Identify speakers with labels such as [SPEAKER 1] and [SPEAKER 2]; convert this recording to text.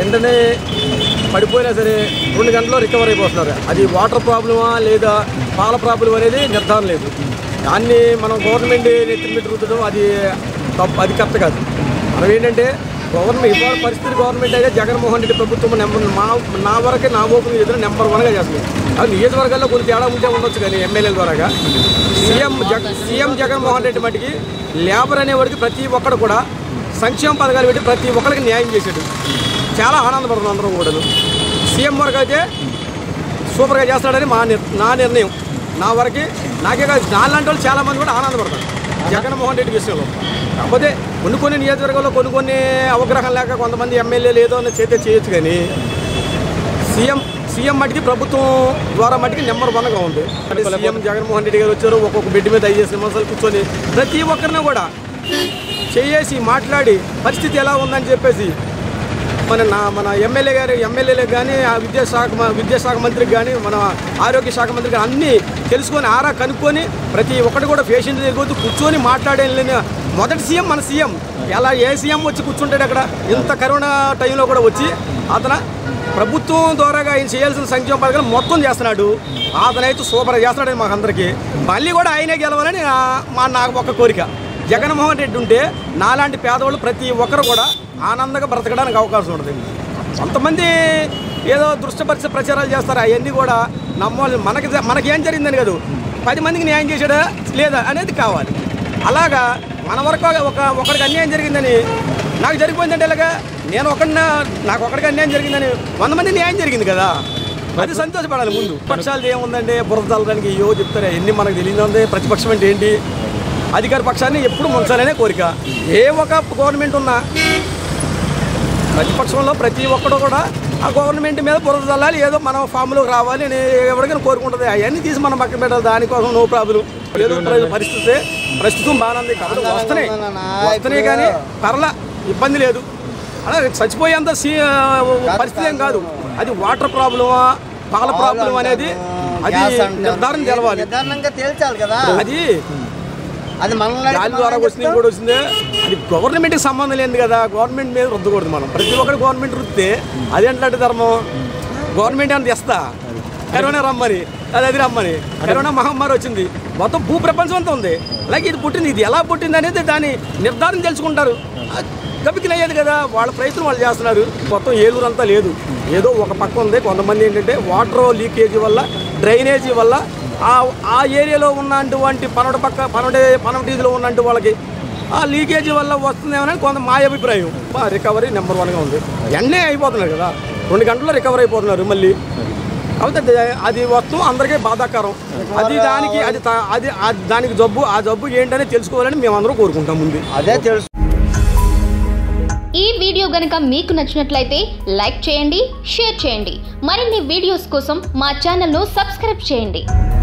[SPEAKER 1] వెంటనే పడిపోయినా సరే రెండు గంటల్లో రికవర్ అయిపోతున్నారు అది వాటర్ ప్రాబ్లమా లేదా పాల ప్రాబ్లం అనేది నిర్ధారణ లేదు దాన్ని మనం గవర్నమెంట్ నెత్తి మీద రుద్దడం అది తప్పు అది కరెక్ట్ కాదు మనం ఏంటంటే గవర్నమెంట్ ఇవాళ పరిస్థితి గవర్నమెంట్ అయితే జగన్మోహన్ రెడ్డి ప్రభుత్వం నెంబర్ మా నా వరకే నా ఓపెన్ ఎదురు నెంబర్ వన్గా చేస్తుంది అది నియోజకవర్గాల్లో కొన్ని తేడా ఉంటే ఉండొచ్చు కానీ ఎమ్మెల్యేల ద్వారాగా సీఎం జగ సీఎం జగన్మోహన్ రెడ్డి మటుకి లేబర్ అనేవాడికి ప్రతి ఒక్కడు కూడా సంక్షేమ పథకాలు పెట్టి ప్రతి ఒక్కరికి న్యాయం చేశాడు చాలా ఆనందపడుతున్నాం అందరం కూడా సీఎం వరకు అయితే సూపర్గా చేస్తాడని మా నిర్ నా నిర్ణయం నా వరకు నాకే కాదు నాలాంటి వాళ్ళు చాలా మంది కూడా ఆనందపడతారు జగన్మోహన్ రెడ్డి విషయంలో కాకపోతే కొన్ని కొన్ని నియోజకవర్గాల్లో కొన్ని కొన్ని అవగ్రహం లేక కొంతమంది ఎమ్మెల్యేలు ఏదో అని చేతే చేయొచ్చు కానీ సీఎం సీఎం మట్టికి ప్రభుత్వం ద్వారా మట్టికి నెంబర్ వన్గా ఉంది అంటే సీఎం జగన్మోహన్ రెడ్డి గారు వచ్చారు ఒక్కొక్క బెడ్ మీద ఐదు నిమిషాలు కూర్చొని ప్రతి ఒక్కరిని కూడా చేసి మాట్లాడి పరిస్థితి ఎలా ఉందని చెప్పేసి మన నా మన ఎమ్మెల్యే గారు ఎమ్మెల్యేలకు కానీ ఆ విద్యాశాఖ మ- విద్యాశాఖ మంత్రికి కానీ మన ఆరోగ్య శాఖ మంత్రికి కానీ అన్నీ తెలుసుకొని ఆరా కనుక్కొని ప్రతి ఒక్కటి కూడా పేషెంట్ దగ్గర కూర్చొని మాట్లాడే మొదటి సీఎం మన సీఎం ఎలా ఏ సీఎం వచ్చి కూర్చుంటాడు అక్కడ ఇంత కరోనా టైంలో కూడా వచ్చి అతను ప్రభుత్వం ద్వారాగా ఆయన చేయాల్సిన సంక్షేమ పథకాలు మొత్తం చేస్తున్నాడు అతనైతే సూపర్ చేస్తున్నాడు మాకు అందరికీ మళ్ళీ కూడా ఆయనే గెలవాలని నా- మా నాకు ఒక కోరిక జగన్మోహన్ రెడ్డి ఉంటే నాలాంటి పేదవాళ్ళు ప్రతి ఒక్కరు కూడా ఆనందంగా బ్రతకడానికి అవకాశం ఉంటుంది కొంతమంది ఏదో దృష్టపరిచ ప్రచారాలు చేస్తారు అవన్నీ కూడా నమ్మాలి మనకి జ- మనకేం జరిగిందని కాదు పది మందికి న్యాయం చేశాడా లేదా అనేది కావాలి అలాగా మన వరకు ఒక ఒకరికి అన్యాయం జరిగిందని నాకు జరిగిపోయిందంటే ఇలాగా నేను ఒకడిన నాకు ఒకడికి అన్యాయం జరిగిందని వంద మంది న్యాయం జరిగింది కదా అది సంతోషపడాలి ముందు పక్షాలది ఏముందంటే బురద చల్లడానికి అయ్యో చెప్తారు ఎన్ని మనకు తెలియదు ఉంది ప్రతిపక్షం అంటే ఏంటి అధికార పక్షాన్ని ఎప్పుడు ముంచాలనే కోరిక ఏ ఒక గవర్నమెంట్ ఉన్నా ప్రతిపక్షంలో ప్రతి ఒక్కడు కూడా ఆ గవర్నమెంట్ మీద బురద చల్లాలి ఏదో మనం ఫామ్లోకి రావాలి అని ఎవరికైనా కోరుకుంటుంది అవన్నీ తీసి మనం పక్కన పెట్టాలి దానికోసం నో ప్రాబ్లం ఏదో ప్ర- పరిస్థితి ప్రస్తుతం బాగానే ఉంది కాబట్టి వస్తున్నాయి వస్తున్నాయి కానీ పర్లా ఇబ్బంది లేదు అలా చచ్చిపోయేంత సీ పరిస్థితి ఏం కాదు అది వాటర్ ప్రాబ్లమా పాల ప్రాబ్లం అనేది అది నిర్ధారణ తెలవాలి
[SPEAKER 2] నిర్ధారణంగా తేల్చాలి కదా
[SPEAKER 1] అది
[SPEAKER 2] అది మనల్ని
[SPEAKER 1] గాలి ద్వారా వచ్చింది కూడా వచ్చింది అది గవర్నమెంట్కి సంబంధం లేదు కదా గవర్నమెంట్ మీద రుద్దకూడదు మనం ప్రతి ఒక్కరు గవర్నమెంట్ రుద్దితే అదేంటంటే ధర్మం గవర్నమెంట్ అని తెస్తా కరోనా రమ్మని అది అది రమ్మని కరోనా మహమ్మారి వచ్చింది మొత్తం భూ ప్రపంచం అంతా ఉంది అలాగే ఇది పుట్టింది ఇది ఎలా పుట్టింది అనేది దాని నిర్ధారణ తెలుసుకుంటారు గబికిలు అయ్యేది కదా వాళ్ళ ప్రయత్నం వాళ్ళు చేస్తున్నారు మొత్తం ఏలూరు అంతా లేదు ఏదో ఒక పక్క ఉంది కొంతమంది ఏంటంటే వాటర్ లీకేజీ వల్ల డ్రైనేజీ వల్ల ఆ ఆ ఏరియాలో ఉన్నటువంటి పనొడ పక్క పనొడే పనొటీలో ఉన్నట్టు వాళ్ళకి ఆ లీకేజీ వల్ల వస్తుందేమని కొంత మా అభిప్రాయం మా రికవరీ నెంబర్ వన్గా ఉంది ఎన్నే అయిపోతున్నారు కదా రెండు గంటల్లో రికవర్ అయిపోతున్నారు మళ్ళీ కాబట్టి అది- అది వస్తువు అందరికీ బాధాకరం అది దానికి అది తా- అది ఆ దానికి జబ్బు ఆ జబ్బు ఏంటనే తెలుసుకోవాలని మేమందరం కోరుకుంటాం ముందు
[SPEAKER 2] అదే తెలుసు
[SPEAKER 3] ఈ వీడియో గనుక మీకు నచ్చినట్లయితే లైక్ చేయండి షేర్ చేయండి మరిన్ని వీడియోస్ కోసం మా ఛానల్ను సబ్స్క్రైబ్ చేయండి